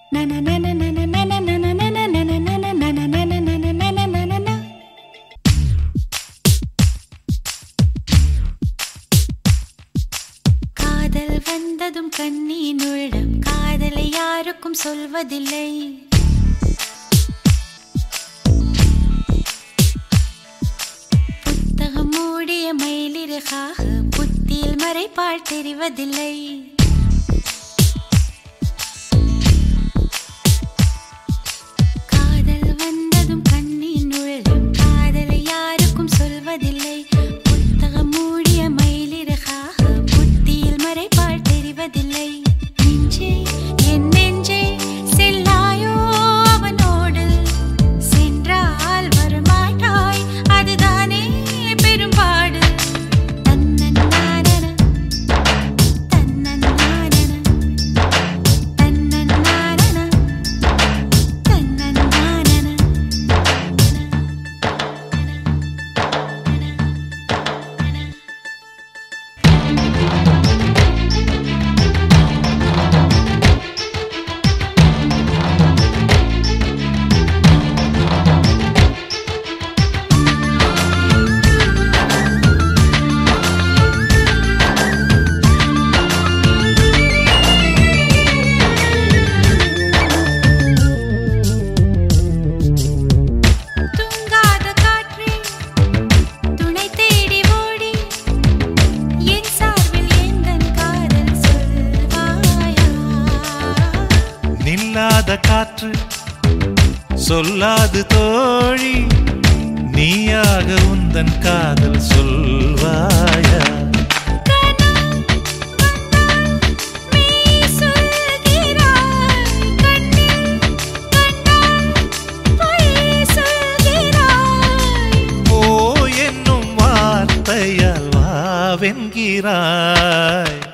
காதல் வந்ததும் கண்ணீர் உள்ளம் காதலை யாருக்கும் சொல்வதில்லை புத்தகம் மூடிய மயிலிறகாக புத்தியில் மறைப்பால் தெரிவதில்லை காதல் வந்ததும் கண்ணின் உள்ளம் காதலை யாருக்கும் சொல்வதில்லை புத்தகம் மூடிய மயிலிறகாக புத்தியில் மறைப்பால் தெரிவதில்லை நெஞ்சே என் நெஞ்சே செல்லாயோ அவனோடு சென்றால் வரமாட்டாய் அதுதானே பெரும்பாடு தன்னன்னானன தன்னன்னானன தன்னன்னானன தன்னன்னானன தூங்காத காற்றே துணை தேடி ஓடி என் சார்பில் எந்தன் காதல் சொல்வாயா நில்லாத காற்று சொல்லாது தோழி நீயாக உந்தன் காதல் சொல்வாயா மெய் சொல்கிறாய் கண்ணில் கண்டால் பொய் சொல்கிறாய் ஓ என்னும் வார்த்தையால் வாவென்கிறாய்